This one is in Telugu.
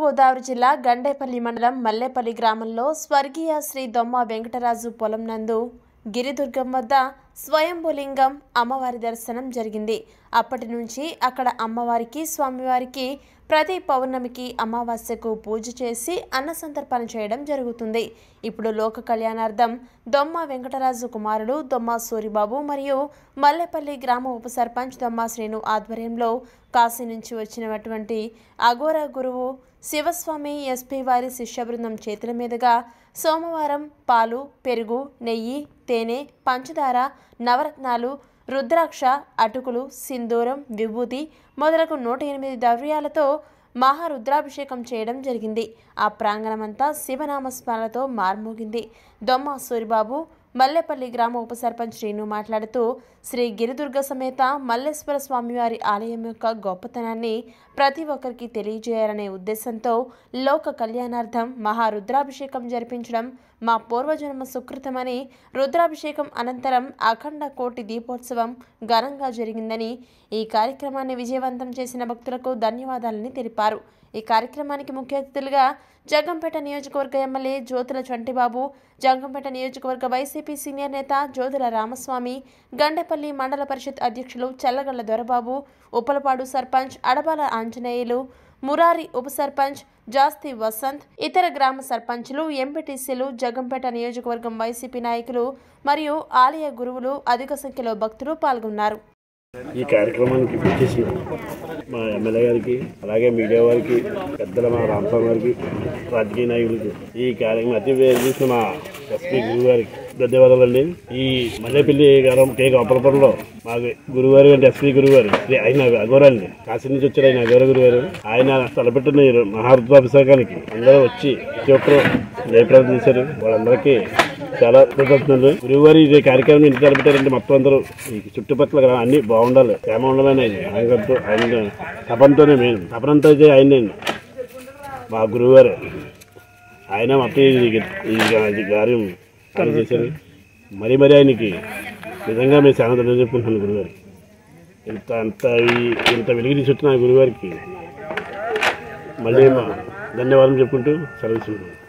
తూర్పుగోదావరి జిల్లా గండేపల్లి మండలం మల్లేపల్లి గ్రామంలో స్వర్గీయ శ్రీ దొమ్మ వెంకటరాజు పొలం నందు గిరిదుర్గం వద్ద స్వయంభులింగం అమ్మవారి దర్శనం జరిగింది అప్పటి నుంచి అక్కడ అమ్మవారికి స్వామివారికి ప్రతి పౌర్ణమికి అమావాస్యకు పూజ చేసి అన్న సంతర్పణ చేయడం జరుగుతుంది ఇప్పుడు లోక కళ్యాణార్థం దొమ్మ వెంకటరాజు కుమారుడు దొమ్మ సూరిబాబు మరియు మల్లెపల్లి గ్రామ ఉప సర్పంచ్ దొమ్మ శ్రేణు ఆధ్వర్యంలో కాశీ నుంచి వచ్చినటువంటి అఘోర గురువు శివస్వామి ఎస్పీ వారి శిష్య బృందం చేతుల మీదుగా సోమవారం పాలు పెరుగు నెయ్యి తేనె పంచదార నవరత్నాలు రుద్రాక్ష అటుకులు సింధూరం విభూతి మొదలగు నూట ఎనిమిది ద్రవ్యాలతో మహారుద్రాభిషేకం చేయడం జరిగింది ఆ ప్రాంగణమంతా శివనామస్మరణతో మార్మోగింది దొమ్మ సూరిబాబు మల్లెపల్లి గ్రామ ఉప సర్పంచ్ శ్రీను మాట్లాడుతూ శ్రీ గిరిదుర్గ సమేత మల్లేశ్వర స్వామివారి ఆలయం యొక్క గొప్పతనాన్ని ప్రతి ఒక్కరికి తెలియజేయాలనే ఉద్దేశంతో లోక కళ్యాణార్థం మహారుద్రాభిషేకం జరిపించడం మా పూర్వజన్మ సుకృతమని రుద్రాభిషేకం అనంతరం అఖండ కోటి దీపోత్సవం ఘనంగా జరిగిందని ఈ కార్యక్రమాన్ని విజయవంతం చేసిన భక్తులకు ధన్యవాదాలని తెలిపారు ఈ కార్యక్రమానికి ముఖ్య అతిథులుగా జగంపేట నియోజకవర్గ ఎమ్మెల్యే జ్యోతుల చంటిబాబు జగంపేట నియోజకవర్గ వైసీపీ సీనియర్ నేత జ్యోతుల రామస్వామి గండపల్లి మండల పరిషత్ అధ్యక్షులు చల్లగళ్ల దొరబాబు ఉప్పలపాడు సర్పంచ్ అడబాల ఆంజనేయులు మురారి ఉప సర్పంచ్ జాస్తి వసంత్ ఇతర గ్రామ సర్పంచులు ఎంపీటీసీలు జగంపేట నియోజకవర్గం వైసీపీ నాయకులు మరియు ఆలయ గురువులు అధిక సంఖ్యలో భక్తులు పాల్గొన్నారు ఈ కార్యక్రమానికి వచ్చేసిన మా ఎమ్మెల్యే గారికి అలాగే మీడియా వారికి పెద్దల మా రామస్వామి గారికి రాజకీయ నాయకులకి ఈ కార్యక్రమం అతి చేసిన మా ఎస్పీ గురువు గారికి ధన్యవాదాలండి ఈ మల్లెపల్లి గారం కే గోపాలపురంలో మా గురువారు అంటే ఎస్పీ గురువారు శ్రీ ఆయన అఘోరాన్ని కాశీ నుంచి వచ్చారు ఆయన అఘోర గురువారు ఆయన తలపెట్టిన ఈ మహారుద్రాభిషేకానికి అందరూ వచ్చి ప్రతి ఒక్కరు జయప్రదం చేశారు వాళ్ళందరికీ చాలా కృతజ్ఞతలు గురువుగారు ఇది కార్యక్రమం ఇంటి తలపెట్టారంటే మొత్తం అందరూ ఈ చుట్టుపక్కల గ్రా- అన్ని బాగుండాలి క్షేమ ఉండాలని ఆయన ఆయనతో ఆయన తపంతోనే మెయిన్ తపనంతో అయితే ఆయనే మా గురువుగారు ఆయన మొత్తం ఇది ఈ ఈ కార్యం ఆయన చేశారు మరీ మరీ ఆయనకి నిజంగా మేము చాలా ధన్యవాదాలు చెప్పుకుంటున్నాను గురుగారు ఇంత అంత ఈ- ఇంత వెలుగు తీసుకొచ్చిన ఆ గురుగారికి మళ్ళీ మా ధన్యవాదాలు చెప్పుకుంటూ సెలవు తీసుకుంటున్నాను